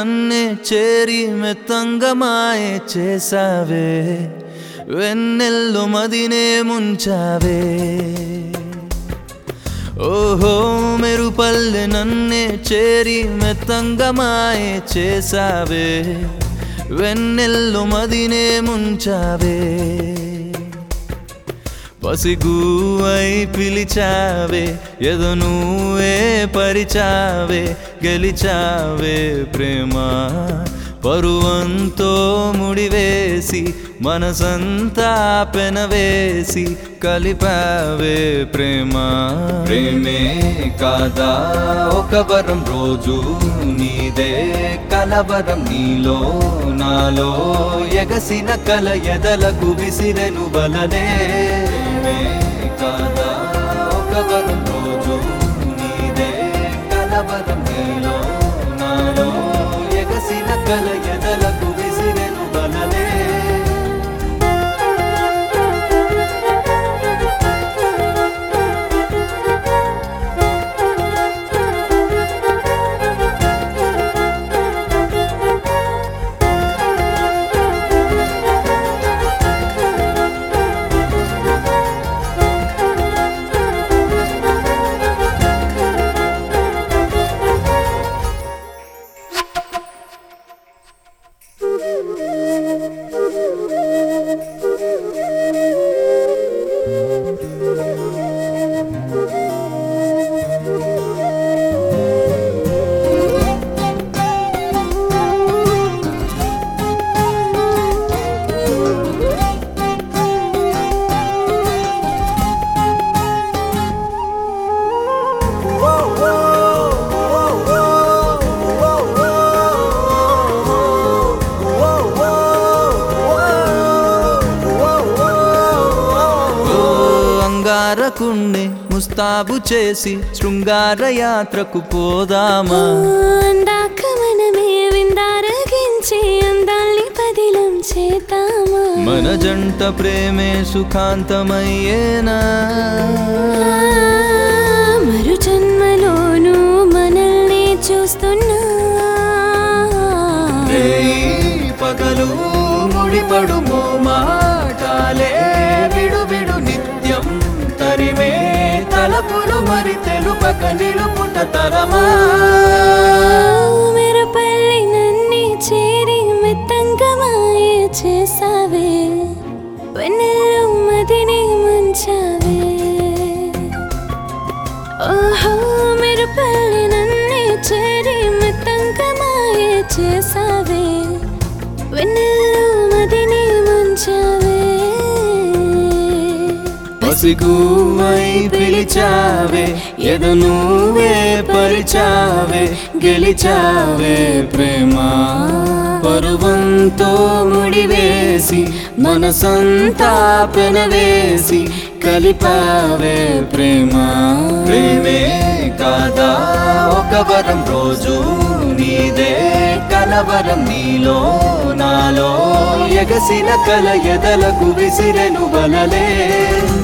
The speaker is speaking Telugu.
నన్నే చేరి మెత్తంగా మాయే చేసావే వెన్నెల్లు మదినే ముంచావే ఓహో మెరుపల్లె నన్నే చేరి మెత్తంగా మాయే చేసావే వెన్నెల్లు మదినే ముంచావే పసిగువై పిలిచావే ఎదు నువ్వే పరిచావే గెలిచావే ప్రేమ పరువంతో ముడివేసి మనసంతా పెనవేసి కలిపావే ప్రేమ ప్రేమే కాదా ఒక వరం రోజు నీదే కలవరం నీలో నాలో ఎగసిన కల ఎదలకు విసిరెను బలనే ప్రేమే కాదా ఒక వరం రోజు నీదే కలవరం నీలో నాలో ఎగసిన కల ఎదలకు విసిరెను బలనే ఓ అంగారకుణ్ణి ముస్తాబు చేసి శృంగార యాత్రకు పోదామా అందాక మనమే విందారగించి అందాల్ని పదిలం చేతామా మన జంట ప్రేమే సుఖాంతమయ్యేనా మరు జన్మలోనూ మనల్ని చూస్తున్నా రేయి పగలు ముడిపడు మాటాలే విడు విడు నిత్యం తరిమే తలపులు మరి తెలుపక నిలుపుట తరమా మెరుపల్లి నన్ని చేరి మెత్తంగా మాయ చేసావే వెన్నెల్లో మదిని ముంచావే ఓహో మెరుపల్లి నన్ని చేరి మెత్తంగా మాయ చేసావే వెన్నెల్లో మదిని ముంచావే పసిగువై పిలిచావే ఎద నువ్వే పరిచావే గెలిచావే ప్రేమ పరువంతో ముడివేసి మనసంతా పెనవేసి కలిపావే ప్రేమ ప్రేమే కాదా ఒక వరం రోజు నీదే కలవరం నీలో నాలో ఎగసిన కల ఎదలకు విసిరెను బలలే